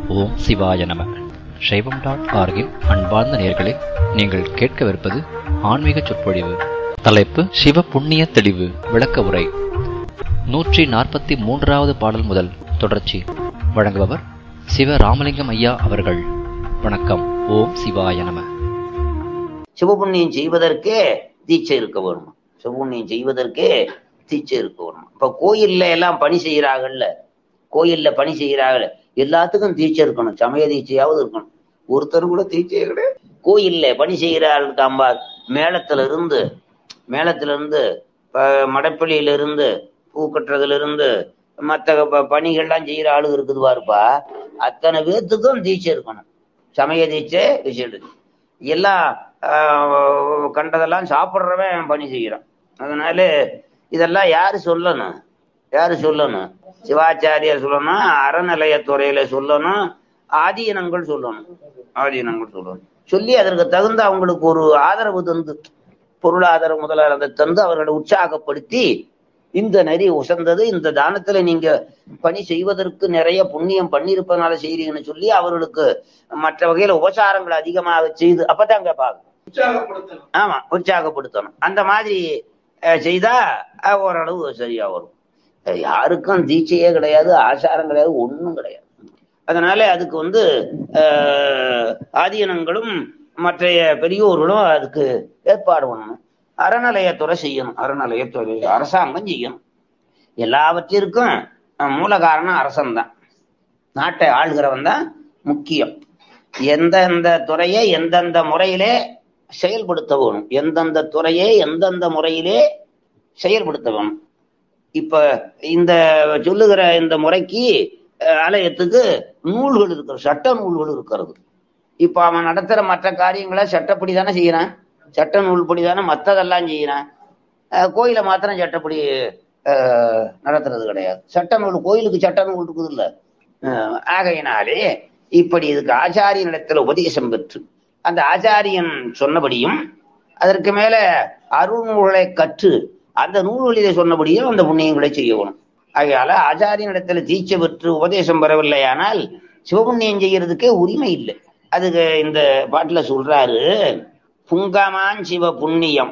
ஓம் சிவாய நம சைவம் டாட் ஆர்கின் அன்பார்ந்த நேர்களே நீங்கள் கேட்கவிருப்பது ஆன்மீக சொற்பொழிவு தலைப்பு சிவ புண்ணிய தெளிவு விளக்க உரை நூற்றி நாற்பத்தி மூன்றாவது பாடல் முதல் தொடர்ச்சி வழங்குபவர் சிவ ராமலிங்கம் ஐயா அவர்கள் வணக்கம் ஓம் சிவாய நம சிவபுண்ணியம் செய்வதற்கே தீட்சை இருக்க வேணுமா சிவபுண்ணியம் செய்வதற்கே தீட்சை இருக்க வேணுமா இப்ப கோயில்ல எல்லாம் பணி செய்யறாங்கல்ல கோயில்ல பணி செய்யறாங்கல்ல எல்லாத்துக்கும் தீட்சை இருக்கணும் சமய தீட்சையாவது இருக்கணும் ஒருத்தர் கூட தீட்சை கிடையாது கோயில்ல பணி செய்கிறார்கள் காம்பா மேளத்துல இருந்து மேளத்துல இருந்து ப- மடப்பள்ளியில இருந்து பூ கட்டுறதுல இருந்து மற்ற ப- பணிகள்லாம் செய்யற ஆளு இருக்குது பாருப்பா அத்தனை பேர்த்துக்கும் தீட்சை இருக்கணும் சமய தீட்சை விசேட எல்லாம் ஆஹ், கண்டதெல்லாம் சாப்பிட்றவன் பணி செய்யறான் அதனால இதெல்லாம் யாரு சொல்லணும் யாரு சொல்லணும் சிவாச்சாரியார் சொல்லணும் அறநிலையத்துறையில சொல்லணும் ஆதீனங்கள் சொல்லணும் ஆதீனங்கள் சொல்லணும் சொல்லி அதற்கு தகுந்த அவங்களுக்கு ஒரு ஆதரவு தந்து பொருளாதார முதலாளரை தந்து அவர்களை உற்சாகப்படுத்தி இந்த நெறி உசந்தது இந்த தானத்துல நீங்க பணி செய்வதற்கு நிறைய புண்ணியம் பண்ணியிருப்பதனால செய்றீங்கன்னு சொல்லி அவர்களுக்கு மற்ற வகையில உபசாரங்களை அதிகமாக செய்து அப்பதான் கேட்பாங்க ஆமா உற்சாகப்படுத்தணும் அந்த மாதிரி அஹ், செய்தா அஹ், ஓரளவு சரியா வரும் அஹ், யாருக்கும் தீட்சையே கிடையாது ஆசாரம் கிடையாது ஒண்ணும் கிடையாது அதனால அதுக்கு வந்து அஹ், ஆதீனங்களும் மற்றைய பெரியோர்களும் அதுக்கு ஏற்பாடு பண்ணணும் அறநிலையத்துறை செய்யணும் அறநிலையத்துறை அரசாங்கம் செய்யணும் எல்லாவற்றிற்கும் அஹ், மூல காரணம் அரசன்தான் நாட்டை ஆளுகிறவன் தான் முக்கியம் எந்தெந்த துறையை எந்தெந்த முறையிலே செயல்படுத்த வேணும் எந்தெந்த துறையை எந்தெந்த முறையிலே செயல்படுத்த வேணும் இப்ப இந்த சொல்லுகிற இந்த முறைக்கு அஹ், ஆலயத்துக்கு நூல்கள் இருக்கிறது சட்ட நூல்கள் இருக்கிறது இப்ப அவன் நடத்துற மற்ற காரியங்களை சட்டப்படி தானே செய்யறான் சட்ட நூல்படி தானே மத்ததெல்லாம் செய்யறான் அஹ், கோயிலை மாத்திரம் சட்டப்படி அஹ், நடத்துறது கிடையாது சட்ட நூல் கோயிலுக்கு சட்ட நூல் இருக்குது இல்ல அஹ், ஆகையினாலே இப்படி இதுக்கு ஆச்சாரியனிடத்துல உபதேசம் பெற்று அந்த ஆச்சாரியன் சொன்னபடியும் அதற்கு மேல அருள்நூல்களை கற்று அந்த நூல்களிலே சொன்னபடியும் அந்த புண்ணியங்களை செய்யணும் ஆகையால ஆச்சாரியனிடத்துல தீட்சை பெற்று உபதேசம் பெறவில்லையானால் சிவபுண்ணியம் செய்யறதுக்கே உரிமை இல்லை அதுக்கு இந்த பாட்டுல சொல்றாரு புங்கமான் சிவ புண்ணியம்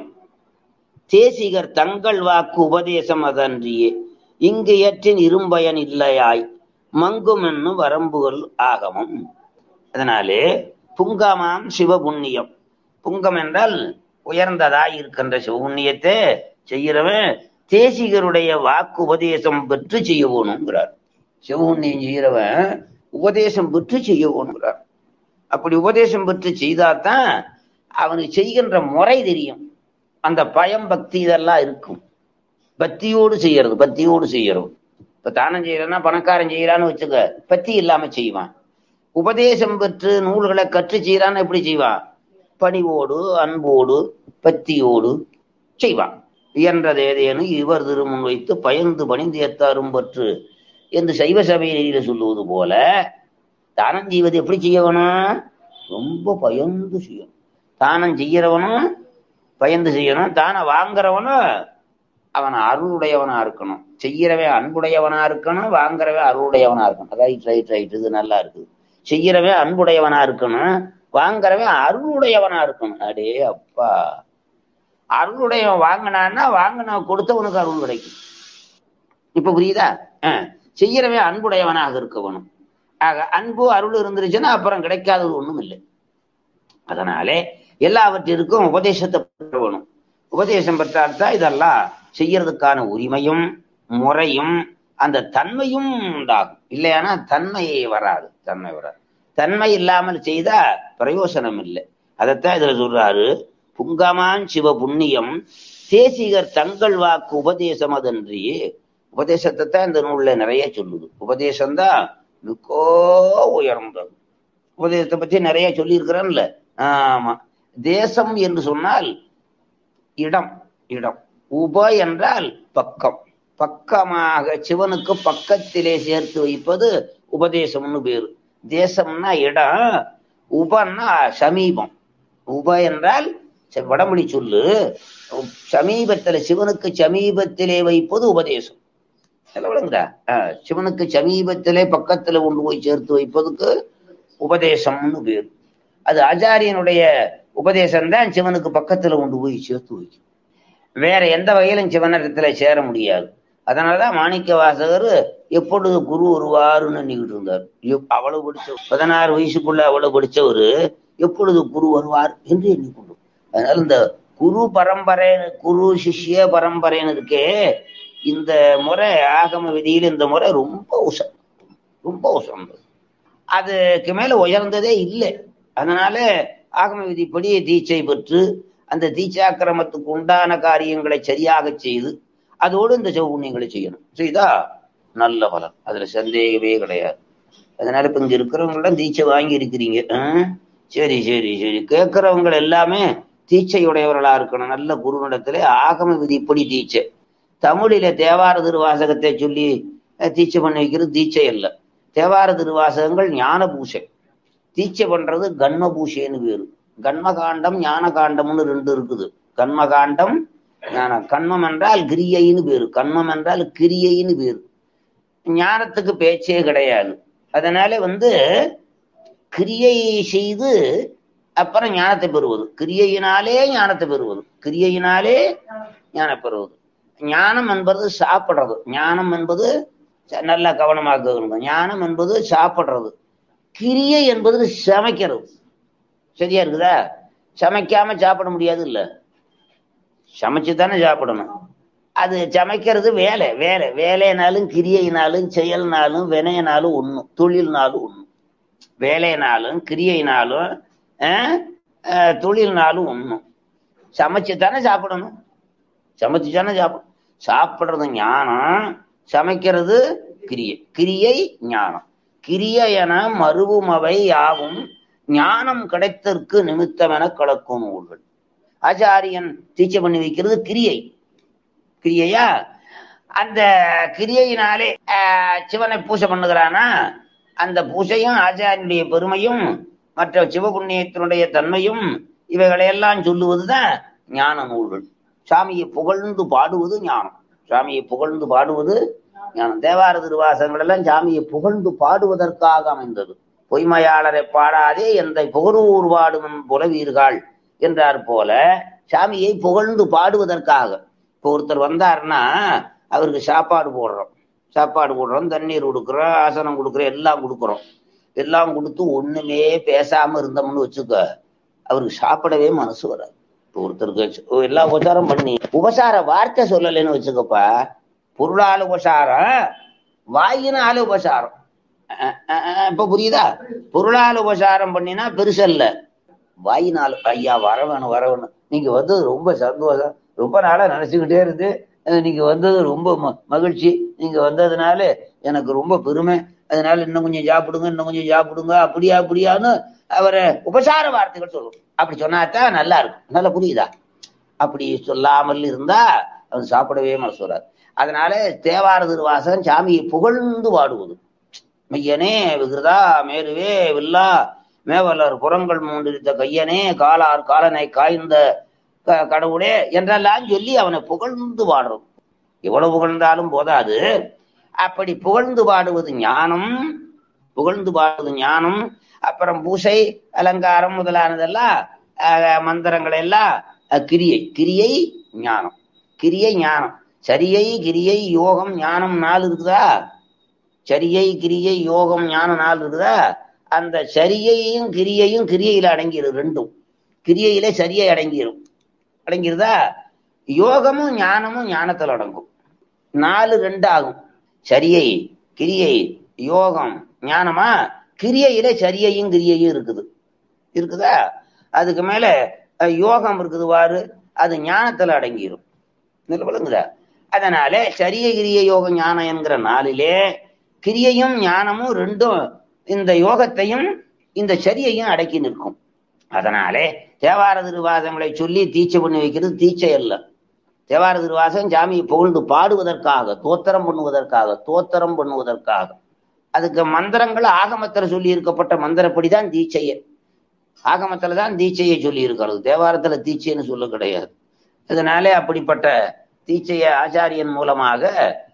தேசிகர் தங்கள் வாக்கு உபதேசம் அதன்றியே இங்கு ஏற்றின் இரும்பயன் இல்லையாய் மங்கும் என்னும் வரம்புகள் ஆகமம் அதனாலே புங்கமாம் சிவபுண்ணியம் புங்கம் என்றால் உயர்ந்ததாய் இருக்கின்ற சிவபுண்ணியத்தை செய்கிறவன் தேசிகருடைய வாக்கு உபதேசம் பெற்று செய்ய வேணுங்கிறார் சிவபுண்ணியம் செய்கிறவன் உபதேசம் பெற்று செய்ய வேணுங்கிறார் அப்படி உபதேசம் பெற்று செய்தாதான் அவனுக்கு செய்கின்ற முறை தெரியும் அந்த பயம் பக்தி இதெல்லாம் இருக்கும் பக்தியோடு செய்யறது பக்தியோடு செய்யறது இப்ப தானம் செய்யறன்னா பணக்காரன் செய்யறான்னு வச்சுக்க பக்தி இல்லாம செய்வான் உபதேசம் பெற்று நூல்களை கற்று செய்யறான்னு எப்படி செய்வான் பணிவோடு அன்போடு பக்தியோடு செய்வான் இயன்றது ஏதேனும் இவர் திருமுன் வைத்து பயந்து பணிந்து ஏத்தாரும் பற்று என்று சைவ சபையில சொல்லுவது போல தானம் செய்வது எப்படி செய்யணும் ரொம்ப பயந்து செய்யணும் தானம் செய்யறவனும் பயந்து செய்யணும் தானம் வாங்குறவனும் அவன் அருளுடையவனா இருக்கணும் செய்யறவன் அன்புடையவனா இருக்கணும் வாங்குறவன் அருளுடையவனா இருக்கணும் ரைட் ரைட் ரைட் இது நல்லா இருக்குது செய்யறவன் அன்புடையவனா இருக்கணும் வாங்குறவன் அருளுடையவனா இருக்கணும் அடே அப்பா அருளுடையவன் வாங்கினான்னா வாங்கின கொடுத்தவனுக்கு அருள் கிடைக்கும் இப்ப புரியுதா அஹ், செய்யறவன் அன்புடையவனாக இருக்கவனும் ஆக அன்பு அருள் இருந்துருச்சுன்னா அப்புறம் கிடைக்காதது ஒண்ணும் இல்லை அதனாலே எல்லாவற்றிற்கும் உபதேசத்தை பெறணும் உபதேசம் பெற்றால்தான் இதெல்லாம் செய்யறதுக்கான உரிமையும் முறையும் அந்த தன்மையும் உண்டாகும் இல்லையானா தன்மை வராது தன்மை வராது தன்மை இல்லாமல் செய்தா பிரயோசனம் இல்லை அதைத்தான் இதுல சொல்றாரு புங்கமான் சிவ புண்ணியம் தேசிகர் தங்கள் வாக்கு உபதேசம் அதன்றி உபதேசத்தை தான் இந்த நூல்ல நிறைய சொல்லுது உபதேசம்தான் மிக்கோ உயர்ந்தது உபதேசத்தை பத்தி நிறைய சொல்லி இருக்கிறேன்ல ஆமா தேசம் என்று சொன்னால் இடம் இடம் உப என்றால் பக்கம் பக்கமாக சிவனுக்கு பக்கத்திலே சேர்த்து வைப்பது உபதேசம்னு பேரு தேசம்னா இடம் உபன்னா சமீபம் உப என்றால் ச- வடமொழி சொல்லு சமீபத்துல சிவனுக்கு சமீபத்திலே வைப்பது உபதேசம் எல்லாம் விளங்குதா ஆஹ் சிவனுக்கு சமீபத்திலே பக்கத்துல கொண்டு போய் சேர்த்து வைப்பதுக்கு உபதேசம்னு பேர் அது ஆச்சாரியனுடைய உபதேசம் தான் சிவனுக்கு பக்கத்துல கொண்டு போய் சேர்த்து வைக்கும் வேற எந்த வகையிலும் சிவனிடத்துல சேர முடியாது அதனாலதான் மாணிக்க வாசகர் எப்பொழுது குரு வருவாருன்னு நின்றுட்டு இருந்தார் எப்- அவ்வளவு படிச்ச பதினாறு வயசுக்குள்ள அவ்வளவு படிச்சவரு எப்பொழுது குரு வருவார் என்று எண்ணிக்கொண்டு அதனால இந்த குரு பரம்பரை குரு சிஷ்ய பரம்பரைன்னு இருக்கே இந்த முறை ஆகம விதியில் இந்த முறை ரொம்ப உசம் ரொம்ப உசந்தது அதுக்கு மேல உயர்ந்ததே இல்லை அதனால ஆகம விதிப்படி தீட்சை பெற்று அந்த தீட்சாக்கிரமத்துக்கு உண்டான காரியங்களை சரியாக செய்து அதோடு இந்த செவ்வூன்யங்களை செய்யணும் செய்தா நல்ல பலன் அதுல சந்தேகமே கிடையாது அதனால இப்ப இங்க இருக்கிறவங்களாம் தீட்சை வாங்கி இருக்கிறீங்க ஆ? சரி சரி சரி கேட்கிறவங்க எல்லாமே தீட்சையுடையவர்களா இருக்கணும் நல்ல குருவிடத்துல ஆகம விதிப்படி தீட்சை தமிழில தேவார திருவாசகத்தை சொல்லி அஹ், தீட்சை பண்ணி வைக்கிறது தீட்சை அல்ல தேவார திருவாசகங்கள் ஞான பூஷை தீட்சை பண்றது கண்ம பூஷைன்னு பேரு கண்மகாண்டம் ஞான காண்டம்னு ரெண்டு இருக்குது கண்மகாண்டம் ஞான கண்மம் என்றால் கிரியைன்னு பேரு கண்மம் என்றால் கிரியைன்னு பேரு ஞானத்துக்கு பேச்சே கிடையாது அதனால வந்து கிரியை செய்து அப்புறம் ஞானத்தை பெறுவது கிரியையினாலே ஞானத்தை பெறுவது கிரியையினாலே ஞானம் பெறுவது ஞானம் என்பது சாப்பிடுறது ஞானம் என்பது ச- நல்லா கவனமாக கவனிங்க. ஞானம் என்பது சாப்பிடுறது கிரியை என்பது சமைக்கிறது சரியா இருக்குதா சமைக்காம சாப்பிட முடியாது இல்ல சமைச்சு தானே சாப்பிடணும் அது சமைக்கிறது வேலை வேலை வேலைனாலும் கிரியைனாலும் செயல்னாலும் வினையினாலும் ஒண்ணும் தொழில்னாலும் ஒண்ணும் வேலைனாலும் கிரியைனாலும் ஆஹ், ஆஹ், தொழில்னாலும் ஒண்ணும் சமைச்சு தானே சாப்பிடணும் சமைச்சு தானே சாப்பிடும் சாப்பிடுறது ஞானம் சமைக்கிறது கிரியை கிரியை ஞானம் கிரியை என மறுவும் அவை யாவும் ஞானம் கிடைத்தற்கு நிமித்தமென கலக்கும் நூல்கள் ஆச்சாரியன் தீட்சை பண்ணி வைக்கிறது கிரியை கிரியையா அந்த கிரியையினாலே ஆஹ், சிவனை பூஜை பண்ணுகிறானா அந்த பூஜையும் ஆச்சாரியனுடைய பெருமையும் மற்ற சிவபுண்ணியத்தினுடைய தன்மையும் இவைகளையெல்லாம் சொல்லுவதுதான் ஞான நூல்கள் சாமியை புகழ்ந்து பாடுவது ஞானம் சாமியை புகழ்ந்து பாடுவது ஞானம் தேவார திருவாசகங்கள் எல்லாம் சாமியை புகழ்ந்து பாடுவதற்காக அமைந்தது பொய்மையாளரை பாடாதே எந்த புகழூர் பாடும் புலவீர்கள் என்றார் போல சாமியை புகழ்ந்து பாடுவதற்காக இப்போ ஒருத்தர் வந்தாருன்னா அவருக்கு சாப்பாடு போடுறோம் சாப்பாடு போடுறோம் தண்ணீர் கொடுக்குறோம் ஆசனம் கொடுக்குறோம் எல்லாம் கொடுக்குறோம் எல்லாம் கொடுத்து ஒண்ணுமே பேசாம இருந்தோம்னு வச்சுக்க அவருக்கு சாப்பிடவே மனசு வராது இப்போ ஒருத்தருக்கு ச்சு- எல்லா உபசாரம் பண்ணி உபசார வார்த்தை சொல்லலைன்னு வச்சுக்கப்பா பொருளால உபசாரம் வாயினால உபசாரம் அஹ் அஹ் அஹ் இப்ப புரியுதா பொருளால உபசாரம் பண்ணினா பெருசல்ல வாயினால் ஐயா வர வேணும் வர வேணும் நீங்க வந்தது ரொம்ப சந்தோஷம் ரொம்ப நாளா நினைச்சுக்கிட்டே இருந்து அஹ் நீங்க வந்தது ரொம்ப ம- மகிழ்ச்சி நீங்க வந்ததுனால எனக்கு ரொம்ப பெருமை அதனால இன்னும் கொஞ்சம் சாப்பிடுங்க இன்னும் கொஞ்சம் சாப்பிடுங்க அப்படியா அப்படியான்னு அவரை உபசார வார்த்தைகள் சொல்லணும் அப்படி சொன்னாதான் நல்லா இருக்கும் நல்லா புரியுதா அப்படி சொல்லாமல் இருந்தா அவன் சாப்பிடவே மனசு வராது அதனால தேவார திருவாசகம் சாமியை புகழ்ந்து பாடுவது மெய்யனே விகிருதா மேருவே வில்லா மேவலர் புறங்கள் மூன்றிருத்த கையனே காலார் காலனை காய்ந்த க- கடவுளே என்றெல்லாம் சொல்லி அவனை புகழ்ந்து பாடுறோம் எவ்வளவு புகழ்ந்தாலும் போதாது அப்படி புகழ்ந்து பாடுவது ஞானம் புகழ்ந்து பாடுவது ஞானம் அப்புறம் பூசை அலங்காரம் முதலானதெல்லாம் அஹ், மந்திரங்கள் எல்லாம் அஹ், கிரியை கிரியை ஞானம் கிரியை ஞானம் சரியை கிரியை யோகம் ஞானம் நாலு இருக்குதா சரியை கிரியை யோகம் ஞான நாள் இருக்குதா அந்த சரியையும் கிரியையும் கிரியையில அடங்கிடும் ரெண்டும் கிரியையில சரியை அடங்கிடும் அடங்கிருதா யோகமும் ஞானமும் ஞானத்துல அடங்கும் நாலு ரெண்டு ஆகும் சரியை கிரியை யோகம் ஞானமா கிரியையில சரியையும் கிரியையும் இருக்குது இருக்குதா அதுக்கு மேல அஹ், யோகம் இருக்குது வாரு அது ஞானத்துல அடங்கிரும் இதுல விளங்குதா அதனால சரிய கிரிய யோக ஞானம் என்கிற நாளிலே கிரியையும் ஞானமும் ரெண்டும் இந்த யோகத்தையும் இந்த சரியையும் அடக்கி நிற்கும் அதனாலே தேவார திருவாசங்களை சொல்லி தீட்சை பண்ணி வைக்கிறது தீட்சை அல்ல தேவார திருவாசகம் சாமியை புகழ்ந்து பாடுவதற்காக தோத்திரம் பண்ணுவதற்காக தோத்திரம் பண்ணுவதற்காக அதுக்கு மந்திரங்கள் ஆகமத்துல சொல்லி இருக்கப்பட்ட மந்திரப்படிதான் தீட்சையே ஆகமத்துல தான் தீட்சையை சொல்லி இருக்கிறது தேவாரத்துல தீட்சைன்னு சொல்ல கிடையாது அதனாலே அப்படிப்பட்ட தீட்சைய ஆச்சாரியன் மூலமாக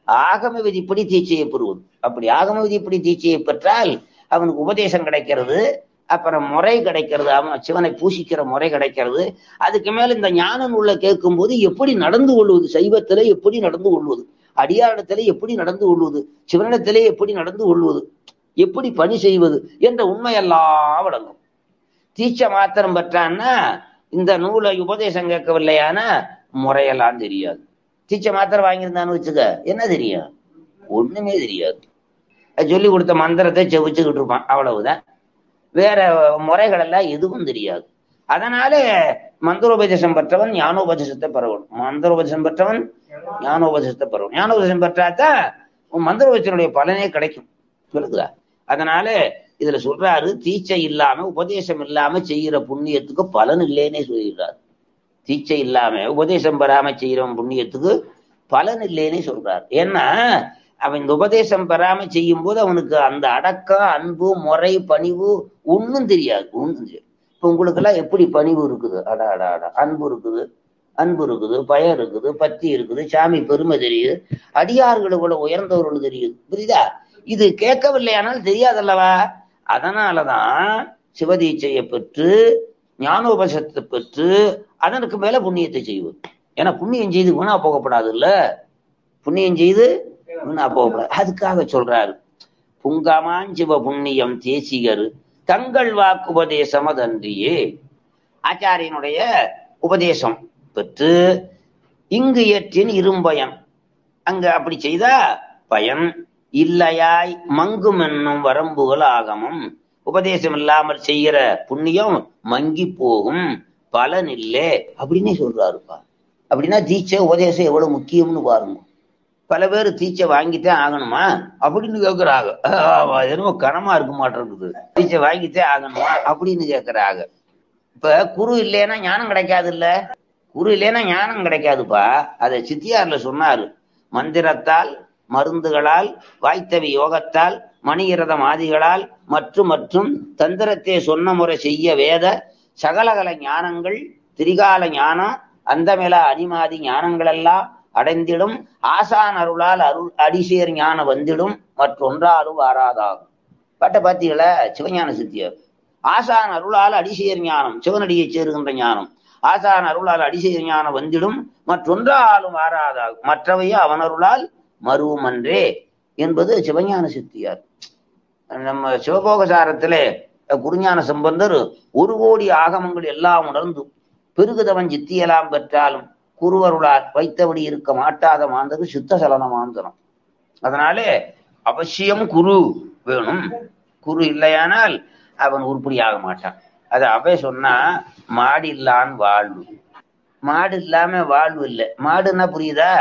ஆகம விதிப்படி தீட்சையை பெறுவது அப்படி ஆகம விதிப்படி தீட்சையை பெற்றால் அவனுக்கு உபதேசம் கிடைக்கிறது அப்புறம் முறை கிடைக்கிறது அவன் சிவனை பூசிக்கிற முறை கிடைக்கிறது அதுக்கு மேல இந்த ஞான நூலை கேட்கும் போது எப்படி நடந்து கொள்வது சைவத்திலே எப்படி நடந்து கொள்வது அடியாரிடத்திலே எப்படி நடந்து கொள்வது சிவனிடத்திலே எப்படி நடந்து கொள்வது எப்படி பணி செய்வது என்ற உண்மையெல்லாம் விளங்கும் தீட்சை மாத்திரம் பெற்றான்னா இந்த நூலை உபதேசம் கேட்கவில்லையானா முறையெல்லாம் தெரியாது தீட்சை மாத்திரம் வாங்கியிருந்தான்னு வச்சுக்க என்ன தெரியும் ஒண்ணுமே தெரியாது அது சொல்லி கொடுத்த மந்திரத்தை செவிச்சுக்கிட்டு இருப்பான் அவ்வளவுதான் வேற முறைகள் எல்லாம் எதுவும் தெரியாது அதனால மந்திரோபதேசம் பெற்றவன் ஞானோபதேசத்தை பெறவன் மந்திரோபதேசம் பெற்றவன் ஞானோபதேசத்தை பெறவன் ஞானோபதேசம் பெற்றாதான் மந்திரோபதேசனுடைய பலனே கிடைக்கும் சொல்லுதா அதனால இதுல சொல்றாரு தீட்சை இல்லாம உபதேசம் இல்லாம செய்யற புண்ணியத்துக்கு பலன் இல்லைன்னே சொல்லிடுறாரு தீட்சை இல்லாம உபதேசம் பெறாம செய்யறவன் புண்ணியத்துக்கு பலன் இல்லைன்னே சொல்றாரு ஏன்னா அவன் இந்த உபதேசம் பெறாம செய்யும் போது அவனுக்கு அந்த அடக்கம் அன்பு முறை பணிவு ஒன்றும் தெரியாது ஒன்றும் தெரியாது இப்ப உங்களுக்கு எல்லாம் எப்படி பணிவு இருக்குது அடா அடா அடா அன்பு இருக்குது அன்பு இருக்குது பயம் இருக்குது பத்தி இருக்குது சாமி பெருமை தெரியுது அடியார்களுக்குள்ள உயர்ந்தவர்கள் தெரியுது புரியுதா இது கேட்கவில்லையானால் தெரியாதல்லவா அதனாலதான் சிவதீட்சையை பெற்று ஞானோபசத்தை பெற்று அதற்கு மேல புண்ணியத்தை செய்வது ஏன்னா புண்ணியம் செய்து வீணா போகப்படாது இல்ல புண்ணியம் செய்து வீணா போகப்படாது அதுக்காக சொல்றாரு புங்கமான் சிவ புண்ணியம் தேசிகர் தங்கள் வாக்குபதேசம் அதன்றியே ஆச்சாரியனுடைய உபதேசம் பெற்று இங்கு ஏற்றின் இரும்பயன் அங்க அப்படி செய்தா பயன் இல்லையாய் மங்கும் என்னும் வரம்புகள் ஆகமும் உபதேசம் இல்லாமல் செய்யற புண்ணியம் மங்கி போகும் பலன் இல்லை அப்படின்னே சொல்றாருப்பா அப்படின்னா தீட்சை உபதேசம் எவ்வளவு முக்கியம்னு பாருங்க பல பேர் தீட்சை வாங்கிட்டே ஆகணுமா அப்படின்னு கேட்கிறாங்க என்னமோ கனமா இருக்க மாட்டேங்குது தீட்சை வாங்கிட்டே ஆகணுமா அப்படின்னு கேட்கிறாங்க இப்ப குரு இல்லைன்னா ஞானம் கிடைக்காது இல்ல குரு இல்லைன்னா ஞானம் கிடைக்காதுப்பா அதை சித்தியார்ல சொன்னாரு மந்திரத்தால் மருந்துகளால் வாய்த்தவி யோகத்தால் மணிகிரதம் ஆதிகளால் மற்றும் மற்றும் தந்திரத்தை சொன்ன முறை செய்ய வேத சகலகல ஞானங்கள் திரிகால ஞானம் அந்தமில அனிமாதி ஞானங்கள் எல்லாம் அடைந்திடும் ஆசான் அருளால் அருள் அடிசேர் ஞானம் வந்திடும் மற்றொன்றாலும் வாராதாகும் பாட்டை பார்த்தீங்களா சிவஞான சித்தியர் ஆசான் அருளால் அடிசேர் ஞானம் சிவனடியை சேருகின்ற ஞானம் ஆசான் அருளால் அடிசேர் ஞானம் வந்திடும் மற்றொன்றாலும் வாராதாகும் மற்றவையும் அவன் அருளால் மருவும் அன்றே என்பது சிவஞான சித்தியார் நம்ம சிவபோகசாரத்திலே குருஞான சம்பந்தர் ஒரு கோடி ஆகமங்கள் எல்லாம் உணர்ந்து பெருகுதவன் சித்தியெல்லாம் பெற்றாலும் குருவருளால் வைத்தபடி இருக்க மாட்டாத மாந்தது சித்த சலன மாந்தனம் அதனாலே அவசியம் குரு வேணும் குரு இல்லையானால் அவன் உருப்படியாக மாட்டான் அது அவை சொன்னா மாடு இல்லான் வாழ்வு மாடு இல்லாம வாழ்வு இல்லை மாடுன்னா புரியுதா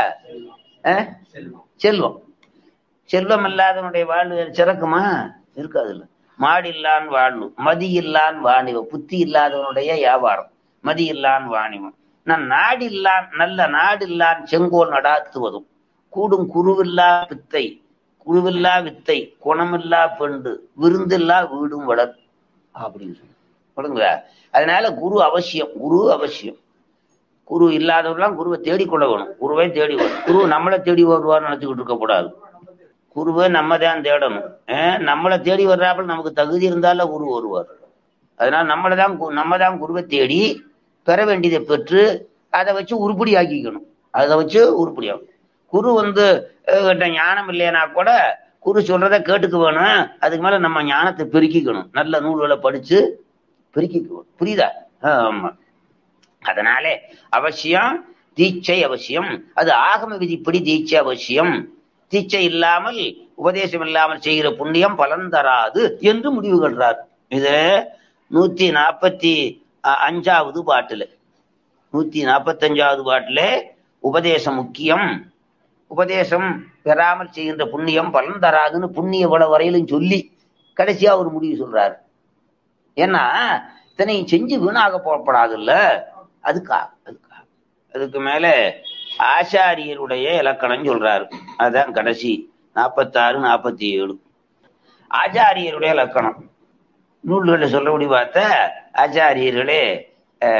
செல்வம் செல்வம் இல்லாதவனுடைய வாழ்வு சிறக்குமா இருக்காது இல்ல மாடு இல்லான் வாழ்வு மதி இல்லான் வாணிவம் புத்தி இல்லாதவனுடைய வியாபாரம் மதி இல்லான் வாணிவம் நான் நாடு இல்லான் நல்ல நாடு இல்லான் செங்கோல் நடாத்துவதும் கூடும் குருவில்லா வித்தை குழுவில்லா வித்தை குணமில்லா பெண்டு விருந்தில்லா வீடும் வளர் அப்படின்னு சொல்லி சொல்லுங்களா அதனால குரு அவசியம் குரு அவசியம் குரு இல்லாதவர்லாம் குருவை தேடிக்கொள்ள வேணும் குருவை தேடி வரும் குரு நம்மளை தேடி வருவார்னு நினைச்சுக்கிட்டு இருக்க கூடாது குருவை நம்ம தான் தேடணும் நம்மளை தேடி வர்றாப்புல நமக்கு தகுதி இருந்தால குரு வருவார் அதனால நம்மளை தான் நம்ம தான் குருவை தேடி பெற வேண்டியதை பெற்று அதை வச்சு உருப்படி ஆக்கிக்கணும் அதை வச்சு உருப்படியாகும் குரு வந்து ஞானம் இல்லைன்னா கூட குரு சொல்றத கேட்டுக்க வேணும் அதுக்கு மேல நம்ம ஞானத்தை பெருக்கிக்கணும் நல்ல நூல்களை படிச்சு பெருக்கிக்கணும் புரியுதா ஆமா அதனாலே அவசியம் தீட்சை அவசியம் அது ஆகம விதிப்படி தீட்சை அவசியம் தீட்சை இல்லாமல் உபதேசம் இல்லாமல் செய்கிற புண்ணியம் பலன் தராது என்று முடிவு கொள்றார் இது நூத்தி நாற்பத்தி அஞ்சாவது பாட்டுல நூத்தி நாற்பத்தி அஞ்சாவது பாட்டுல உபதேசம் முக்கியம் உபதேசம் பெறாமல் செய்கின்ற புண்ணியம் பலன் தராதுன்னு புண்ணிய வள வரையிலும் சொல்லி கடைசியா ஒரு முடிவு சொல்றாரு ஏன்னா இத்தனையும் செஞ்சு வீணாக போகப்படாது இல்ல அதுக்கா அதுக்கா அதுக்கு மேல ஆச்சாரியருடைய இலக்கணம் சொல்றாரு அதுதான் கடைசி நாற்பத்தாறு நாற்பத்தி ஏழு ஆச்சாரியருடைய இலக்கணம் நூல்களை சொல்லபடி பார்த்த ஆச்சாரியர்களே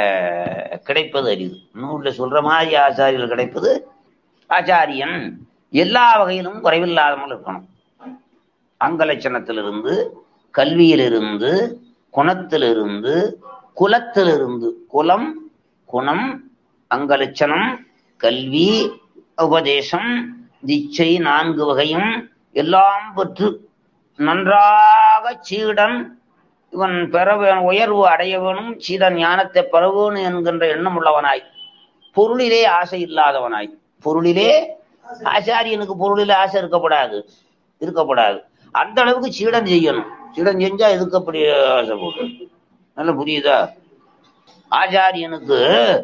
கிடைப்பது அரிது நூல்ல சொல்ற மாதிரி ஆச்சாரியர்கள் கிடைப்பது ஆச்சாரியன் எல்லா வகையிலும் குறைவில்லாமல் இருக்கணும் அங்கலட்சணத்திலிருந்து கல்வியிலிருந்து குணத்திலிருந்து குலத்திலிருந்து குலம் குணம் அங்கலட்சணம் கல்வி உபதேசம் திச்சை நான்கு வகையும் எல்லாம் பெற்று நன்றாக சீடன் இவன் பெற வேணும் உயர்வு அடைய வேணும் சீடன் ஞானத்தை பெற வேணும் என்கின்ற எண்ணம் உள்ளவனாய் பொருளிலே ஆசை இல்லாதவனாய் பொருளிலே ஆச்சாரியனுக்கு பொருளிலே ஆசை இருக்கப்படாது இருக்கப்படாது அந்த அளவுக்கு சீடன் செய்யணும் சீடன் செஞ்சா எதுக்கு அப்படி ஆசைப்படும் நல்லா புரியுதா ஆச்சாரியனுக்கு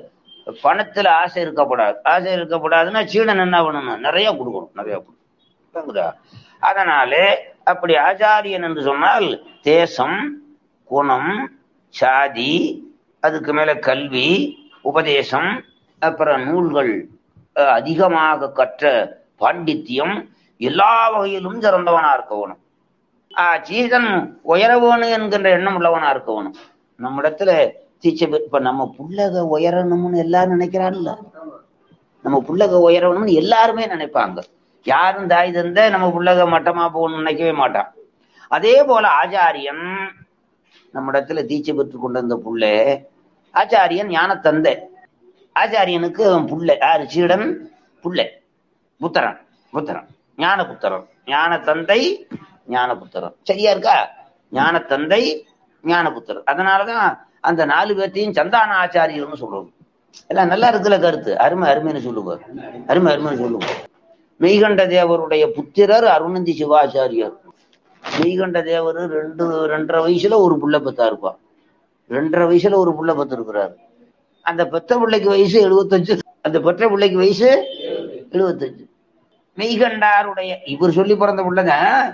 பணத்துல ஆசை இருக்கப்படாது ஆசை இருக்கப்படாதுன்னா சீடன் என்ன பண்ணணும் நிறைய கொடுக்கணும் நிறைய கொடுக்கணும் அதனாலே அப்படி ஆச்சாரியன் என்று சொன்னால் தேசம் குணம் சாதி அதுக்கு மேல கல்வி உபதேசம் அப்புறம் நூல்கள் அஹ், அதிகமாக கற்ற பாண்டித்தியம் எல்லா வகையிலும் சிறந்தவனா இருக்கணும் ஆஹ் சீதன் உயர வேணும் என்கின்ற எண்ணம் உள்ளவனா இருக்கணும் நம்மிடத்துல தீச்சை பெ- இப்ப நம்ம புள்ளக உயரணும்னு எல்லாரும் நினைக்கிறான்ல நம்ம புள்ளக உயரணும்னு எல்லாருமே நினைப்பாங்க யாரும் தாய் தந்த நம்ம புள்ளக மட்டமா போகணும்னு நினைக்கவே மாட்டான் அதே போல ஆச்சாரியன் நம்மிடத்துல தீட்சை பெற்று கொண்ட இந்த புள்ளை ஆச்சாரியன் ஞான தந்தை ஆச்சாரியனுக்கு அவன் புள்ளை யாரு சீடன் புள்ளை புத்திரன் புத்திரன் ஞான புத்திரன் ஞான தந்தை ஞான புத்திரன் சரியா இருக்கா ஞான தந்தை ஞான புத்திரன் அதனாலதான் அந்த நாலு பேர்த்தையும் சந்தான ஆச்சாரியர்னு சொல்றோம் எல்லாம் நல்லா இருக்குல்ல கருத்து அருமை அருமைன்னு சொல்லுங்க அருமை அருமைன்னு சொல்லுங்க மெய்கண்ட தேவருடைய புத்திரர் அருணந்தி சிவாச்சாரியர் மெய்கண்ட தேவர் ரெண்டு ரெண்டரை வயசுல ஒரு புள்ள பெத்தா இருப்பான் ரெண்டரை வயசுல ஒரு புள்ள பெத்து இருக்கிறாரு அந்த பெத்த பிள்ளைக்கு வயசு எழுபத்தஞ்சு அந்த பெற்ற பிள்ளைக்கு வயசு எழுபத்தஞ்சு மெய்கண்டாருடைய இவர் சொல்லி பிறந்த புள்ளங்க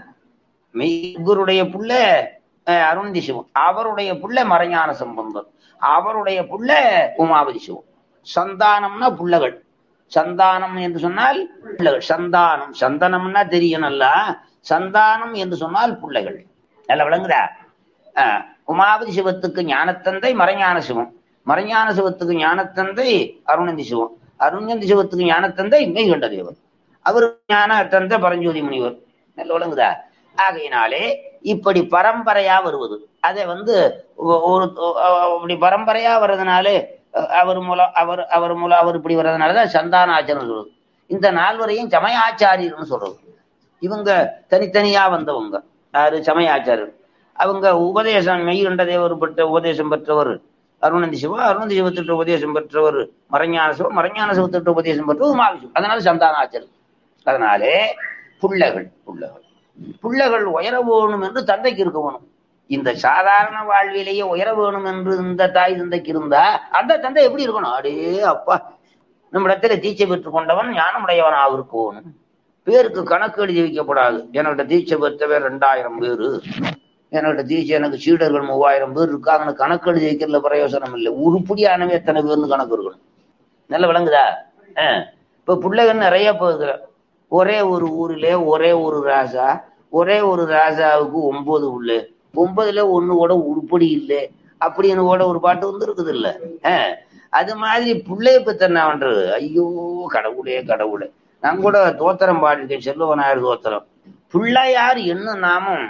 மெய் இவருடைய புள்ள அஹ், அருண்தி சிவம் அவருடைய புள்ள மறைஞான சம்பந்தம் அவருடைய புள்ள உமாபதி சிவம் சந்தானம்னா புள்ளகள் சந்தானம் என்று சொன்னால் பிள்ளைகள் சந்தானம் சந்தனம்னா தெரியணும்ல சந்தானம் என்று சொன்னால் பிள்ளைகள் நல்லா விளங்குதா ஆஹ், உமாபதி சிவத்துக்கு ஞானத்தந்தை மறைஞான சிவம் மறைஞான சிவத்துக்கு ஞானத்தந்தை அருணந்தி சிவம் அருணந்தி சிவத்துக்கு ஞானத்தந்தை மெய்கண்ட தேவர் அவர் ஞான தந்தை பரஞ்சோதி முனிவர் நல்ல விளங்குதா ஆகையினாலே இப்படி பரம்பரையா வருவது அதை வந்து ஒ- ஒரு ஒ- அப்படி பரம்பரையா வர்றதுனாலே அஹ், அவர் மூலம் அவர் அவர் மூலம் அவர் இப்படி வர்றதுனாலதான் சந்தான ஆச்சாரம் சொல்றது இந்த நால்வரையும் சமயாச்சாரியர்னு சொல்றது இவங்க தனித்தனியா வந்தவங்க யாரு சமயாச்சாரியர் அவங்க உபதேசம் மெய்கண்ட தேவர் பெற்ற உபதேசம் பெற்றவர் அருணந்தி சிவா அருணந்தி சிவத்திட்ட உபதேசம் பெற்றவர் மறைஞான சிவம் மறைஞான சிவத்திட்ட உபதேசம் பெற்றவர் உமாவிசிவம் அதனால சந்தானாச்சர் அதனாலே புள்ளகள் புள்ளகள் புள்ளகள் உயர வேணும் என்று தந்தைக்கு இருக்க வேணும் இந்த சாதாரண வாழ்விலேயே உயர வேணும் என்று இந்த தாய் தந்தைக்கு இருந்தா அந்த தந்தை எப்படி இருக்கணும் அடே அப்பா நம்மிடத்துல தீட்சை பெற்றுக் கொண்டவன் ஞானமுடையவனாக இருக்கணும் பேருக்கு கணக்கு எழுதி வைக்கப்படாது என்னோட தீட்சை பெற்றவர் ரெண்டாயிரம் பேரு என்னோட தீட்சை எனக்கு சீடர்கள் மூவாயிரம் பேர் இருக்காங்கன்னு கணக்கு எழுதி வைக்கிறதுல பிரயோசனம் இல்லை உருப்படியானவே எத்தனை பேர்னு கணக்கு இருக்கணும் நல்ல விளங்குதா ஆஹ் இப்ப பிள்ளைகள் நிறைய போகுது ஒரே ஒரு ஊரிலே ஒரே ஒரு ராஜா ஒரே ஒரு ராஜாவுக்கு ஒன்பது உள்ள ஒன்பதுல ஒண்ணு கூட உருப்படி இல்லை அப்படின்னு கூட ஒரு பாட்டு வந்து இருக்குது இல்ல ஆஹ் அது மாதிரி பிள்ளைய பத்த என்ன பண்றது ஐயோ கடவுளே கடவுளே நான் கூட தோத்திரம் பாடிருக்கேன் செல்வனாயர் தோத்திரம் பிள்ளையார் என்ன நாமம்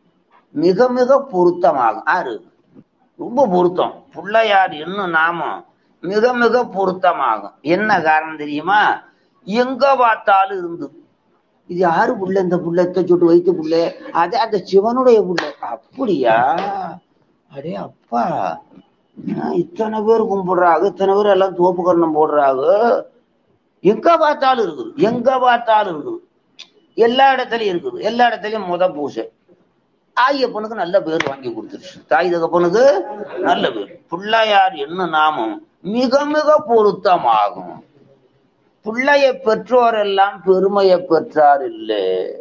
மிக மிக பொருத்தமாகும் ஆறு ரொம்ப பொருத்தம் பிள்ளையார் என்ன நாமம் மிக மிக பொருத்தமாகும் என்ன காரணம் தெரியுமா எங்க பார்த்தாலும் இருந்து இது யாரு புள்ள இந்த புள்ள எத்த சொட்டு வைத்த புள்ள அது அந்த சிவனுடைய புள்ள அப்படியா அடே அப்பா ஆஹ் இத்தனை பேர் கும்பிடுறாங்க இத்தனை பேர் எல்லாம் தோப்பு கண்ணம் போடுறாங்க எங்க பார்த்தாலும் இருக்குது எங்க பார்த்தாலும் இருக்குது எல்லா இடத்துலயும் இருக்குது எல்லா இடத்துலயும் முத பூசை தாயப்பனுக்கு நல்ல பேர் வாங்கி கொடுத்துருச்சு தாய் தகப்பனுக்கு நல்ல பேர் பிள்ளையார் என்ன நாமம் மிக மிக பொருத்தமாகும் பிள்ளைய பெற்றோர் எல்லாம் பெருமையை பெற்றார் இல்லை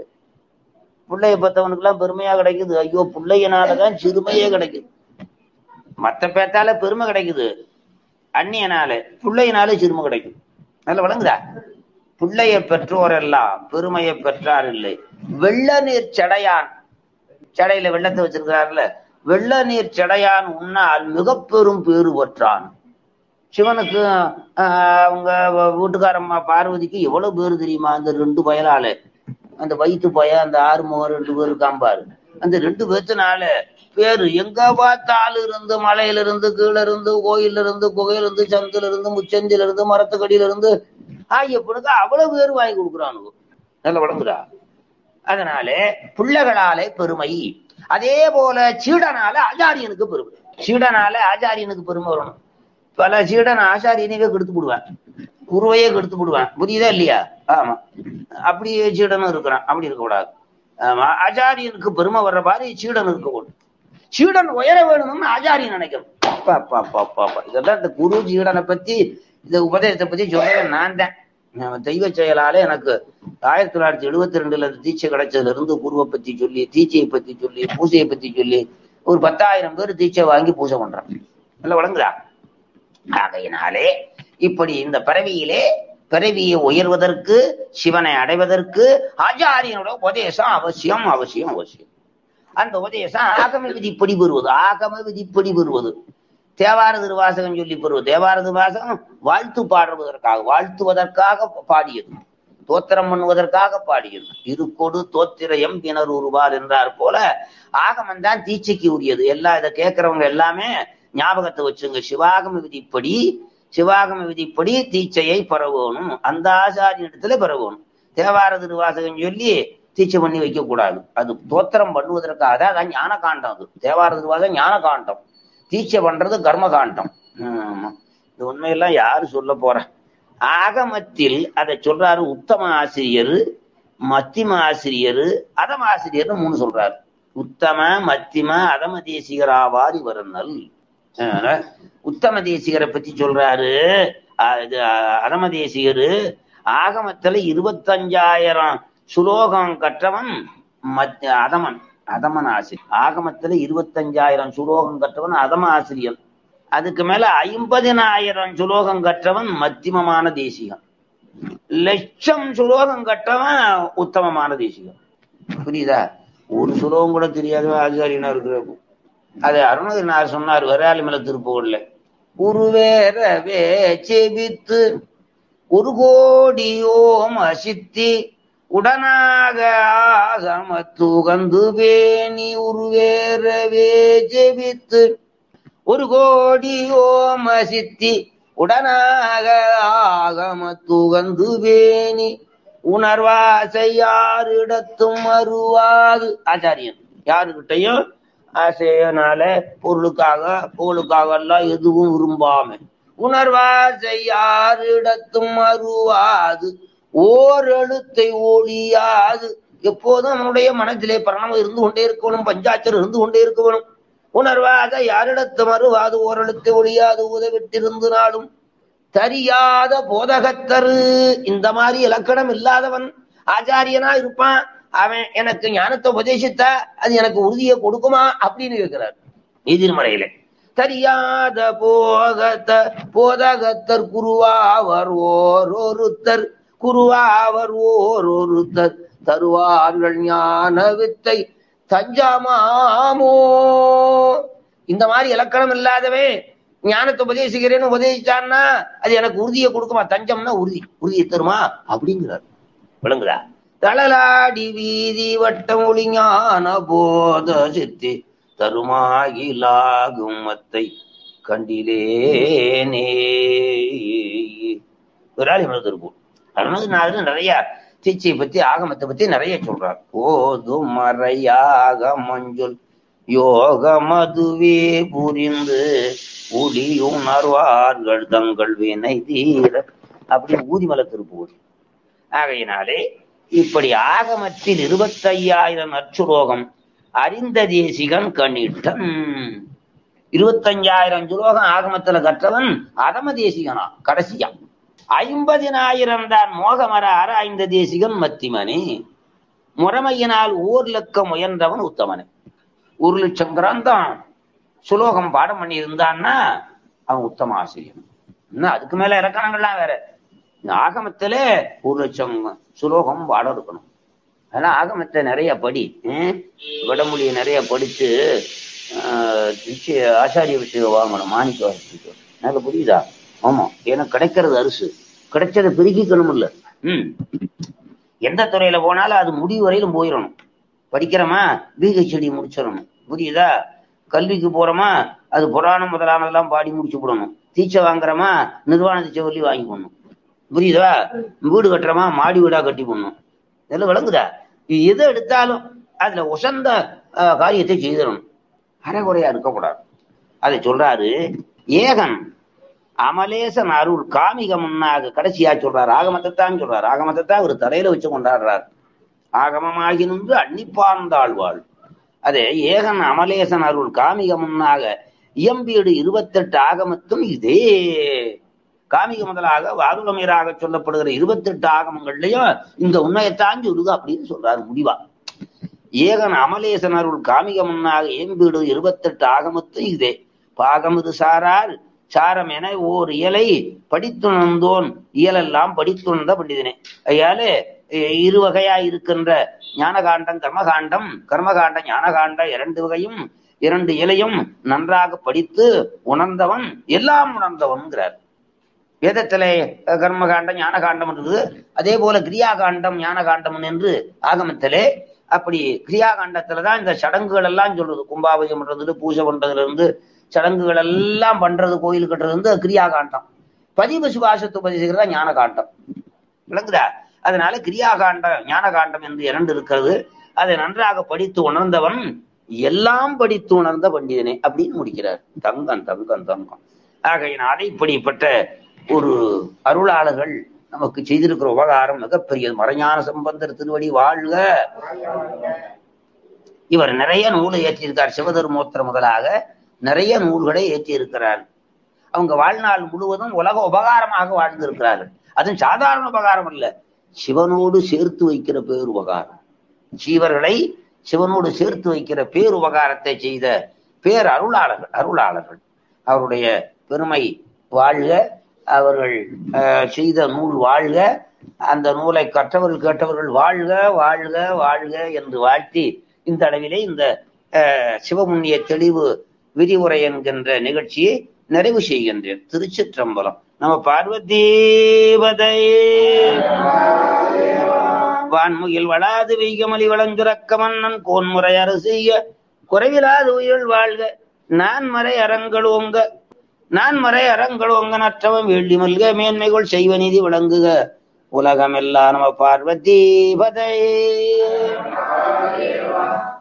பிள்ளைய பெற்றவனுக்கு எல்லாம் பெருமையா கிடைக்குது ஐயோ பிள்ளையனாலதான் சிறுமையே கிடைக்குது மத்த பேத்தால பெருமை கிடைக்குது அந்நியனால பிள்ளையினால சிறுமை கிடைக்குது நல்ல வழங்குதா பிள்ளைய பெற்றோர் எல்லாம் பெருமையை பெற்றார் இல்லை வெள்ள நீர் சடையான் சடையில வெள்ளத்தை வச்சிருக்கிறார்ல வெள்ள நீர் சடையான் உன்னால் மிக பெரும் பேறு பெற்றான் சிவனுக்கு ஆஹ், அவங்க வீட்டுக்காரம்மா பார்வதிக்கு எவ்வளவு பேர் தெரியுமா அந்த ரெண்டு பயலால அந்த வயிற்று பய அந்த ஆறு முகம் ரெண்டு பேர் இருக்காம்பாரு அந்த ரெண்டு பேர்த்தினால பேரு எங்க பார்த்தாலும் இருந்து மலையில இருந்து கீழே இருந்து கோயில்ல இருந்து குகையில இருந்து சந்தில இருந்து முச்சந்தில இருந்து மரத்துக்கடியில இருந்து ஐயப்பனுக்கு அவ்வளவு பேர் வாங்கி கொடுக்குறானுங்க நல்ல வழங்குறா அதனால பிள்ளைகளாலே பெருமை அதே போல சீடனால ஆச்சாரியனுக்கு பெருமை சீடனால ஆச்சாரியனுக்கு பெருமை வரணும் பல சீடன் ஆச்சாரியனையே கெடுத்து விடுவேன் குருவையே கெடுத்து விடுவேன் புரியுதா இல்லையா ஆமா அப்படி சீடனும் இருக்கிறான் அப்படி இருக்கக்கூடாது ஆமா ஆச்சாரியனுக்கு பெருமை வர்ற மாதிரி சீடன் இருக்கக்கூடாது சீடன் உயர வேணும்னு ஆச்சாரியன் நினைக்கணும் அப்பா, அப்பா, அப்பா, அப்பா, அப்பா. இதெல்லாம் இந்த குரு சீடனை பத்தி இந்த உபதேசத்தை பத்தி சொல்றது நான் தான் நம்ம தெய்வ செயலால எனக்கு ஆயிரத்தி தொள்ளாயிரத்தி எழுபத்தி ரெண்டுல தீட்சை கிடைச்சதுல இருந்து குருவை பத்தி சொல்லி தீட்சையை பத்தி சொல்லி பூஜையை பத்தி சொல்லி ஒரு பத்தாயிரம் பேர் தீட்சை வாங்கி பூஜை பண்றான் நல்லா வழங்குறா ஆகையினாலே இப்படி இந்த பிறவியிலே பிறவியை உயர்வதற்கு சிவனை அடைவதற்கு ஆச்சாரியனோட உபதேசம் அவசியம் அவசியம் அவசியம் அந்த உபதேசம் ஆகம விதிப்படி பெறுவது ஆகம விதிப்படி பெறுவது தேவார திருவாசகம் சொல்லி பெறுவது தேவார திருவாசகம் வாழ்த்து பாடுவதற்காக வாழ்த்துவதற்காக பாடியது தோத்திரம் பண்ணுவதற்காக பாடியது இருக்கொடு தோத்திரயம் பிணர் உருவார் என்றார் போல ஆகமம் தான் தீட்சைக்கு உரியது எல்லா இதை கேட்கறவங்க எல்லாமே ஞாபகத்தை வச்சுங்க சிவாகம விதிப்படி சிவாகம விதிப்படி தீட்சையை பரவணும் அந்த ஆச்சாரியனிடத்துல பரவணும் தேவார திருவாசகம் சொல்லி தீட்சை பண்ணி வைக்க கூடாது அது தோத்திரம் பண்ணுவதற்காக தான் அதான் ஞான காண்டம் அது தேவார திருவாசகம் ஞான காண்டம் தீட்சை பண்றது கர்ம காண்டம் ஆமா. இந்த உண்மையெல்லாம் யாரு சொல்ல போற ஆகமத்தில் அதை சொல்றாரு உத்தம ஆசிரியர் மத்திம ஆசிரியர் அதம ஆசிரியர்னு மூணு சொல்றாரு உத்தம மத்திம அதம தேசிகராவாரி வருநல் அதனால உத்தம தேசிகரை பத்தி சொல்றாரு அஹ் இது அஹ் அதம தேசிகரு ஆகமத்துல இருபத்தஞ்சாயிரம் சுலோகம் கற்றவன் மத் அதமன் அதமன் ஆசிரியர் ஆகமத்துல இருபத்தஞ்சாயிரம் சுலோகம் கற்றவன் அதம ஆசிரியர் அதுக்கு மேல ஐம்பதினாயிரம் சுலோகம் கற்றவன் மத்தியமமான தேசிகம் லட்சம் சுலோகம் கற்றவன் உத்தமமான தேசிகம் புரியுதா ஒரு சுலோகம் கூட தெரியாத ஆச்சாரியனா இருக்கிற அது அருணகிரிநாதர் சொன்னார் வராலிமல திருப்பூர்ல உருவேரவே செபித்து ஒரு கோடி ஓம் அசித்தி உடனாக ஆகமத்துகந்து பேணி உருவேரவே ஜெபித்து ஒரு கோடி ஓம சித்தி உடனாக ஆகமத்துகந்து பேணி உணர்வாசை யாரிடத்தும் அருவாது ஆச்சாரியன் யாருக்கிட்டையும் ஆசையனால பொருளுக்காக புகழுக்காக எல்லாம் எதுவும் விரும்பாம உணர்வாசை யாரிடத்தும் அருவாது ஓர் எழுத்தை ஒழியாது எப்போதும் நம்முடைய மனத்திலே பிரணவம் இருந்து கொண்டே இருக்கணும் பஞ்சாட்சரம் இருந்து கொண்டே இருக்கணும் உணர்வாத யாரிடத்தும் அருவாது ஓரெழுத்தை ஒழியாது உதவிட்டிருந்து நாளும் தெரியாத போதகத்தரு இந்த மாதிரி இலக்கணம் இல்லாதவன் ஆச்சாரியனா இருப்பான் அவன் எனக்கு ஞானத்தை உபதேசித்தா அது எனக்கு உறுதியை கொடுக்குமா அப்படின்னு கேட்கிறார் எதிர்மறையில தெரியாத போகத்த போதகத்தர் குருவாவர் ஓரொருத்தர் குருவாவர் ஓரொருத்தர் தருவார்கள் ஞான வித்தை தஞ்சமாமோ இந்த மாதிரி இலக்கணம் இல்லாதவே ஞானத்தை உபதேசிக்கிறேன்னு உபதேசிச்சான்னா அது எனக்கு உறுதியை கொடுக்குமா தஞ்சம்னா உறுதி உறுதியை தருமா அப்படிங்கிறார் விளங்குதா தளலாடி வீதி வட்டம் ஒளி ஞான போத சித்தி தருமாகிலாகும் மத்தை கண்டிலேனே விராலிமலை திருப்பூர் அருணகிரிநாதர் நிறைய தீட்சையை பத்தி ஆகமத்தை பத்தி நிறைய சொல்றார் போதும் மறையாக மஞ்சள் யோக மதுவே புரிந்து உடி உணர்வார்கள் தங்கள் வினை தீர அப்படி ஊதிமலை திருப்பூர் ஆகையினாலே இப்படி ஆகமத்தில் இருபத்தையாயிரம் நற்சுலோகம் அறிந்த தேசிகன் கணிட்டன் இருபத்தஞ்சாயிரம் சுலோகம் ஆகமத்துல கற்றவன் அதம தேசிகனா கடைசியா ஐம்பதினாயிரம் தான் மோகமர ஆராய்ந்த தேசிகன் மத்திமனே முறைமையினால் ஓர் லக்கம் முயன்றவன் உத்தமனே ஒரு லட்சம் கிரந்தம் சுலோகம் பாடம் பண்ணி இருந்தான்னா அவன் உத்தம ஆசிரியன் இன்னும் அதுக்கு மேல இலக்கணங்கள்லாம் வேற இந்த ஆகமத்துல ஒரு லட்சம் சுலோகம் பாடம் இருக்கணும் அதெல்லாம் ஆகமத்தை நிறைய படி ஹம்? வடமொழியை நிறைய படிச்சு ஆஹ், நிச்சய ஆச்சாரிய விஷயம் வாங்கணும் மாணிக்க வாசிக்க நல்ல புரியுதா ஆமா எனக்கு கிடைக்கிறது அரிசு கிடைச்சதை பெருக்கிக்கணும் இல்ல ம் எந்த துறையில போனாலும் அது முடிவு வரையிலும் போயிடணும் படிக்கிறோமா பிஹெச்டி முடிச்சிடணும் புரியுதா கல்விக்கு போறோமா அது புராணம் முதலானதெல்லாம் பாடி முடிச்சு விடணும் தீட்சை வாங்குறோமா நிர்வாண தீட்சை சொல்லி வாங்கி போடணும் புரியுதா வீடு கட்டுறோமா மாடி வீடா கட்டி போடணும் இதெல்லாம் விளங்குதா இது எது எடுத்தாலும் அதுல உசந்த அஹ், காரியத்தை செய்திடணும் அரைகுறையா இருக்கக்கூடாது அதை சொல்றாரு ஏகன் அமலேசன் அருள் காமிக முன்னாக கடைசியா சொல்றாரு ஆகமத்தைத்தான் சொல்றாரு ஆகமத்தைத்தான் ஒரு தலையில வச்சு கொண்டாடுறார் ஆகமமாகி நின்று அன்னிப்பார்ந்தாழ்வாள் அதே ஏகன் அமலேசன் அருள் காமிக முன்னாக இயம்பீடு இருபத்தெட்டு ஆகமத்தும் இதே காமிக முதலாக வாருலமீராக சொல்லப்படுகிற இருபத்தெட்டு ஆகமங்கள்லயும் இந்த உண்மையத்தான் சொல்லுது அப்படின்னு சொல்றாரு முடிவா ஏகன் அமலேசன் அருள் காமிக முன்னாக ஏம்பீடு இருபத்தெட்டு ஆகமத்தும் இதே பாகமிது சாரார் சாரம் என ஓர் இயலை படித்துணர்ந்தோன் இயலெல்லாம் படித்துணர்ந்த பண்டிதனே ஐயால இரு வகையா இருக்கின்ற ஞானகாண்டம் கர்மகாண்டம் கர்மகாண்டம் ஞானகாண்டம் இரண்டு வகையும் இரண்டு இலையும் நன்றாக படித்து உணர்ந்தவன் எல்லாம் உணர்ந்தவன்கிறார் வேதத்திலே அஹ், கர்மகாண்டம் ஞானகாண்டம் இருக்குது அதே போல கிரியாகாண்டம் ஞானகாண்டம் என்று ஆகமத்திலே அப்படி கிரியாகாண்டத்துல தான் இந்த சடங்குகள் எல்லாம் சொல்றது கும்பாபிஷேகம் பண்றது பூஜை பண்றதுல இருந்து சடங்குகள் எல்லாம் பண்றது கோயில் கட்டுறது வந்து கிரியாகாண்டம் பதிவு சுபாசத்து பதிசுகிறதா ஞானகாண்டம் விளங்குதா அதனால கிரியாகாண்டம் ஞானகாண்டம் என்று இரண்டு இருக்கிறது அதை நன்றாக படித்து உணர்ந்தவன் எல்லாம் படித்து உணர்ந்த பண்டிதனே அப்படின்னு முடிக்கிறார் தங்கம் தங்கம் தங்கம் ஆகையினால இப்படிப்பட்ட ஒரு அருளாளர்கள் நமக்கு செய்திருக்கிற உபகாரம் மிகப்பெரியது மறைஞான சம்பந்தர் திருவடி வாழ்க இவர் நிறைய நூலை ஏற்றியிருக்கார் சிவதர்மோத்திர முதலாக நிறைய நூல்களை ஏற்றியிருக்கிறார் அவங்க வாழ்நாள் முழுவதும் உலக உபகாரமாக வாழ்ந்திருக்கிறார்கள் அதுவும் சாதாரண உபகாரம் அல்ல சிவனோடு சேர்த்து வைக்கிற பேர் உபகாரம் ஜீவர்களை சிவனோடு சேர்த்து வைக்கிற பேர் உபகாரத்தை செய்த பேர் அருளாளர்கள் அருளாளர்கள் அவருடைய பெருமை வாழ்க அவர்கள் அஹ், செய்த நூல் வாழ்க அந்த நூலை கற்றவர்கள் கேட்டவர்கள் வாழ்க வாழ்க வாழ்க என்று வாழ்த்தி இந்த அளவிலே இந்த அஹ், சிவமுன்னிய தெளிவு விரிவுரை என்கின்ற நிகழ்ச்சியை நிறைவு செய்கின்றேன் திருச்சிற்றம்பலம் நம்ம பார்வதீபதை வான்முகில் வளாது வெய்கமலி வளஞ்சுரக்க மன்னன் கோன்முறை அரசிய குறைவிலாது உயிர் வாழ்க நான் மறை அறங்கள் ஓங்க நான் மறை அறங்கள் ஓங்க நற்றவம் வேள்வி மல்க மேன்மைகள் செய்வ நீதி விளங்குக உலகமெல்லாம் நம பார்வதி பதை